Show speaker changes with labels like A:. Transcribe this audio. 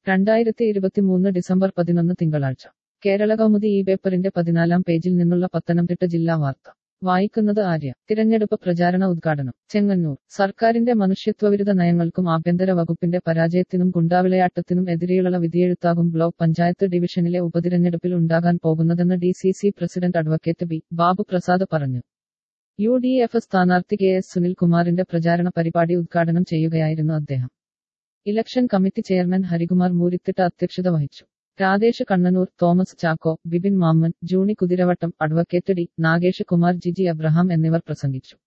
A: രണ്ടായിരത്തി ഇരുപത്തിമൂന്ന് ഡിസംബർ പതിനൊന്ന് തിങ്കളാഴ്ച കേരള കൗമുദി ഈ പേപ്പറിന്റെ പതിനാലാം പേജിൽ നിന്നുള്ള പത്തനംതിട്ട ജില്ലാ വാർത്ത വായിക്കുന്നത് ആര്യ തിരഞ്ഞെടുപ്പ് പ്രചാരണ ഉദ്ഘാടനം ചെങ്ങന്നൂർ സർക്കാരിന്റെ മനുഷ്യത്വവിരുദ്ധ നയങ്ങൾക്കും ആഭ്യന്തര വകുപ്പിന്റെ പരാജയത്തിനും ഗുണ്ടാവിളയാട്ടത്തിനും എതിരെയുള്ള വിധിയെഴുത്താകും ബ്ലോക്ക് പഞ്ചായത്ത് ഡിവിഷനിലെ ഉപതിരഞ്ഞെടുപ്പിൽ ഉണ്ടാകാൻ പോകുന്നതെന്ന് D C C president advocate B Babu Prasad പറഞ്ഞു യു ഡി എഫ് സ്ഥാനാർത്ഥി കെ എസ് സുനിൽകുമാറിന്റെ പ്രചാരണ പരിപാടി ഉദ്ഘാടനം ചെയ്യുകയായിരുന്നു അദ്ദേഹം election committee chairman Harikumar Moorithitta അധ്യക്ഷത വഹിച്ചു Radhesh Kannanoor Thomas Chacko Bipin Mammen Juni Kuthiravattam advocate D Nagesh Kumar Jiji Abraham എന്നിവർ പ്രസംഗിച്ചു